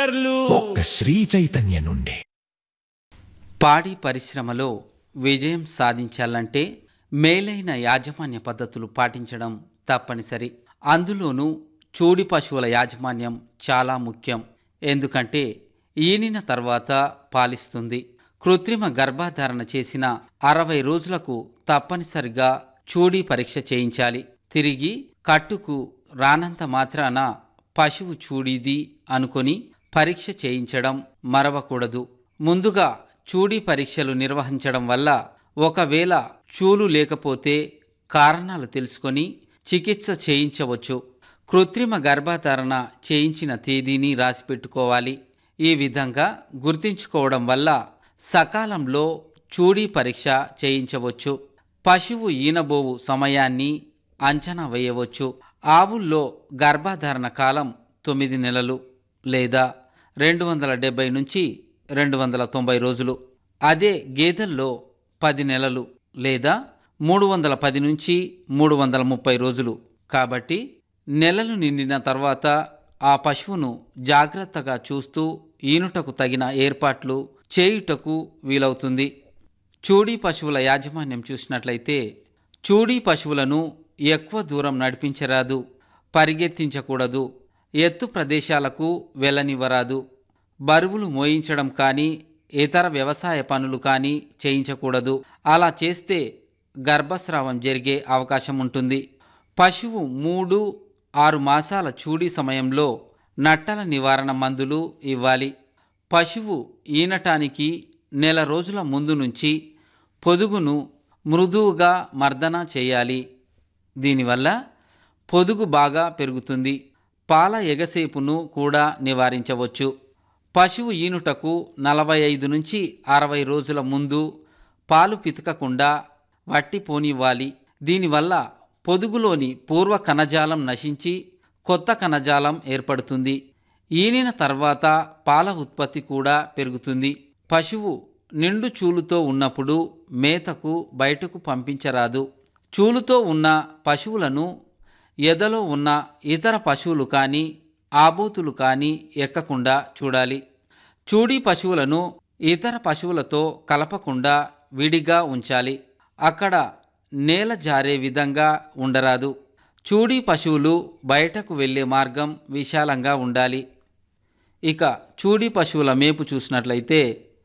ఫీచర్లు ఒక్క శ్రీ చైతన్య నుండి పాడి పరిశ్రమలో విజయం సాధించాలంటే మేలైన యాజమాన్య పద్ధతులు పాటించడం తప్పనిసరి అందులోనూ చూడి పశువుల యాజమాన్యం చాలా ముఖ్యం ఎందుకంటే ఈనిన తర్వాత పాలిస్తుంది కృత్రిమ గర్భధారణ చేసిన అరవై రోజులకు తప్పనిసరిగా చూడి పరీక్ష చేయించాలి తిరిగి కట్టుకు రానంత మాత్రాన పశువు చూడిది అనుకొని పరీక్ష చేయించడం మరవకూడదు ముందుగా చూడి పరీక్షలు నిర్వహించడం వల్ల ఒకవేళ చూలు లేకపోతే కారణాలు తెలుసుకొని చికిత్స చేయించవచ్చు కృత్రిమ గర్భధారణ చేయించిన తేదీని రాసిపెట్టుకోవాలి ఈ విధంగా గుర్తించుకోవడం వల్ల సకాలంలో చూడీ పరీక్ష చేయించవచ్చు పశువు ఈనబోవు సమయాన్ని అంచనా వేయవచ్చు ఆవుల్లో గర్భధారణ కాలం తొమ్మిది నెలలు లేదా రెండు వందల డెబ్బై నుంచి రెండు వందల తొంభై రోజులు అదే గేదెల్లో పది నెలలు లేదా మూడు వందల పది నుంచి మూడు వందల ముప్పై రోజులు కాబట్టి నెలలు నిండిన తర్వాత ఆ పశువును జాగ్రత్తగా చూస్తూ ఈనుటకు తగిన ఏర్పాట్లు చేయుటకు వీలవుతుంది చూడీ పశువుల యాజమాన్యం చూసినట్లయితే చూడీ పశువులను ఎక్కువ దూరం నడిపించరాదు పరిగెత్తించకూడదు ఎత్తు ప్రదేశాలకు వెళ్ళనివ్వరాదు బరువులు మోయించడం కానీ ఇతర వ్యవసాయ పనులు కానీ చేయించకూడదు అలా చేస్తే గర్భస్రావం జరిగే అవకాశం ఉంటుంది పశువు మూడు ఆరు మాసాల చూడి సమయంలో నట్టల నివారణ మందులు ఇవ్వాలి పశువు ఈనటానికి నెల రోజుల ముందు నుంచి పొదుగును మృదువుగా మర్దన చేయాలి దీనివల్ల పొదుగు బాగా పెరుగుతుంది పాల ఎగసేపును కూడా నివారించవచ్చు పశువు ఈనుటకు నలభై ఐదు నుంచి అరవై రోజుల ముందు పాలు పితకకుండా వట్టి పోనివ్వాలి దీనివల్ల పొదుగులోని పూర్వ కణజాలం నశించి కొత్త కణజాలం ఏర్పడుతుంది ఈనిన తర్వాత పాల ఉత్పత్తి కూడా పెరుగుతుంది పశువు నిండు చూలుతో ఉన్నప్పుడు మేతకు బయటకు పంపించరాదు చూలుతో ఉన్న పశువులను ఎదలో ఉన్న ఇతర పశువులు కానీ ఆబోతులు కానీ ఎక్కకుండా చూడాలి చూడి పశువులను ఇతర పశువులతో కలపకుండా విడిగా ఉంచాలి అక్కడ నేల జారే విధంగా ఉండరాదు చూడి పశువులు బయటకు వెళ్ళే మార్గం విశాలంగా ఉండాలి ఇక చూడి పశువుల మేపు చూసినట్లయితే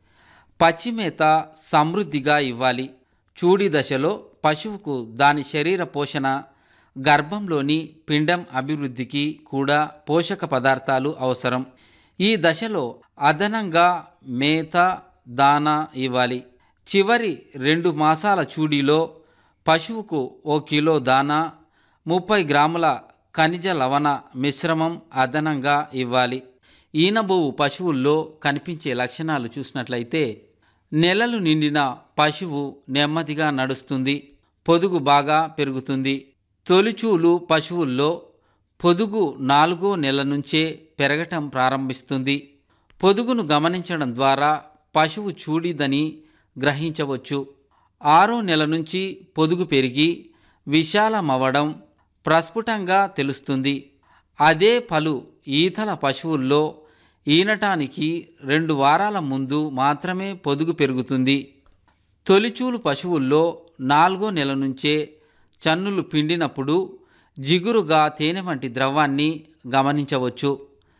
పచ్చిమేత సమృద్ధిగా ఇవ్వాలి చూడి దశలో పశువుకు దాని శరీర పోషణ గర్భంలోని పిండం అభివృద్ధికి కూడా పోషక పదార్థాలు అవసరం ఈ దశలో అదనంగా మేత దానా ఇవ్వాలి చివరి రెండు మాసాల చూడిలో పశువుకు ఓ కిలో దానా ముప్పై గ్రాముల ఖనిజ లవణ మిశ్రమం అదనంగా ఇవ్వాలి ఈనబోవు పశువుల్లో కనిపించే లక్షణాలు చూసినట్లయితే నెలలు నిండిన పశువు నెమ్మదిగా నడుస్తుంది పొదుగు బాగా పెరుగుతుంది తొలిచూలు పశువుల్లో పొదుగు నాలుగో నెల నుంచే పెరగటం ప్రారంభిస్తుంది పొదుగును గమనించడం ద్వారా పశువు చూడిదని గ్రహించవచ్చు ఆరో నెల నుంచి పొదుగు పెరిగి విశాలమవ్వడం ప్రస్ఫుటంగా తెలుస్తుంది అదే పలు ఈతల పశువుల్లో ఈనటానికి రెండు వారాల ముందు మాత్రమే పొదుగు పెరుగుతుంది తొలిచూలు పశువుల్లో నాలుగో నెల నుంచే చన్నులు పిండినప్పుడు జిగురుగా తేనె వంటి ద్రవాన్ని గమనించవచ్చు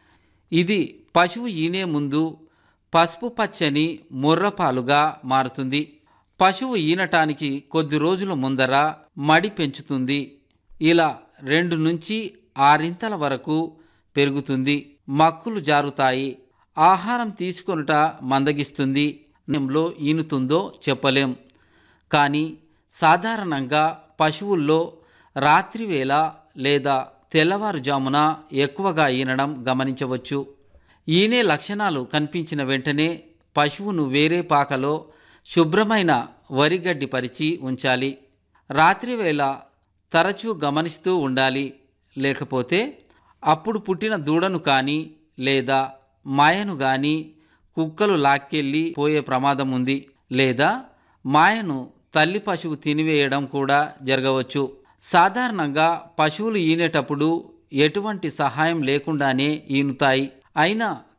ఇది పశువు ఈనే ముందు పసుపు పచ్చని ముర్రపాలుగా మారుతుంది పశువు ఈనటానికి కొద్ది రోజుల ముందర మడి పెంచుతుంది ఇలా రెండు నుంచి ఆరింతల వరకు పెరుగుతుంది మక్కులు జారుతాయి ఆహారం తీసుకొనుట మందగిస్తుంది లో ఈనుతుందో చెప్పలేం కానీ సాధారణంగా పశువుల్లో రాత్రివేళ లేదా తెల్లవారుజామున ఎక్కువగా ఈనడం గమనించవచ్చు ఈనే లక్షణాలు కనిపించిన వెంటనే పశువును వేరే పాకలో శుభ్రమైన వరిగడ్డి పరిచి ఉంచాలి రాత్రివేళ తరచూ గమనిస్తూ ఉండాలి లేకపోతే అప్పుడు పుట్టిన దూడను కానీ లేదా మాయను కానీ కుక్కలు లాక్కెళ్ళి పోయే ప్రమాదం ఉంది లేదా మాయను తల్లి పశువు తినివేయడం కూడా జరగవచ్చు సాధారణంగా పశువులు ఈనేటప్పుడు ఎటువంటి సహాయం లేకుండానే ఈనుతాయి అయినా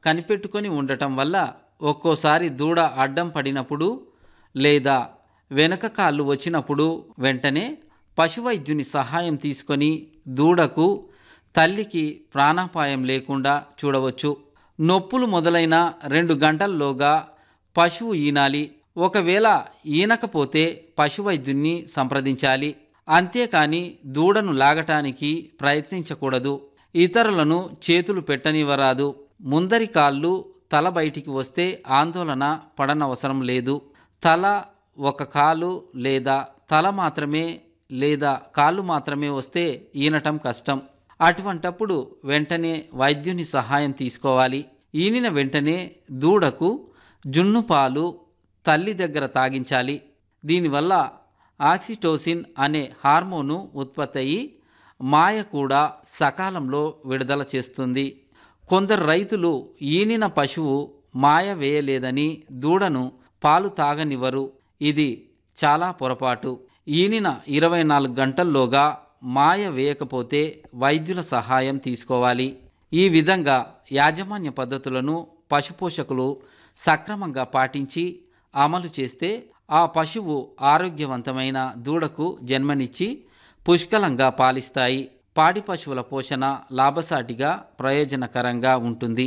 కనిపెట్టుకొని ఉండటం వల్ల ఒక్కోసారి దూడ అడ్డం పడినప్పుడు లేదా వెనక కాళ్ళు వచ్చినప్పుడు వెంటనే పశువైద్యుని సహాయం తీసుకొని దూడకు తల్లికి ప్రాణాపాయం లేకుండా చూడవచ్చు నొప్పులు మొదలైన రెండు గంటల్లోగా పశువు ఈనాలి ఒకవేళ ఈనకపోతే పశువైద్యున్ని సంప్రదించాలి అంతేకాని దూడను లాగటానికి ప్రయత్నించకూడదు ఇతరులను చేతులు పెట్టనివ్వరాదు ముందరి కాళ్ళు తల బయటికి వస్తే ఆందోళన పడనవసరం లేదు తల ఒక కాలు లేదా తల మాత్రమే లేదా కాళ్ళు మాత్రమే వస్తే ఈనటం కష్టం అటువంటప్పుడు వెంటనే వైద్యుని సహాయం తీసుకోవాలి ఈనిన వెంటనే దూడకు జున్ను పాలు తల్లి దగ్గర తాగించాలి దీనివల్ల ఆక్సిటోసిన్ అనే హార్మోను ఉత్పత్తి అయ్యి మాయ కూడా సకాలంలో విడుదల చేస్తుంది కొందరు రైతులు ఈనిన పశువు మాయ వేయలేదని దూడను పాలు తాగనివ్వరు ఇది చాలా పొరపాటు ఈనిన ఇరవై నాలుగు గంటల్లోగా మాయ వేయకపోతే వైద్యుల సహాయం తీసుకోవాలి ఈ విధంగా యాజమాన్య పద్ధతులను పశుపోషకులు సక్రమంగా పాటించి అమలు చేస్తే ఆ పశువు ఆరోగ్యవంతమైన దూడకు జన్మనిచ్చి పుష్కలంగా పాలిస్తాయి పాడి పశువుల పోషణ లాభసాటిగా ప్రయోజనకరంగా ఉంటుంది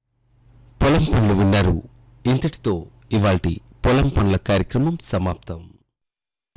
పొలం పనులు విన్నారు ఇంతటితో ఇవాల్టి పొలం పనుల కార్యక్రమం సమాప్తం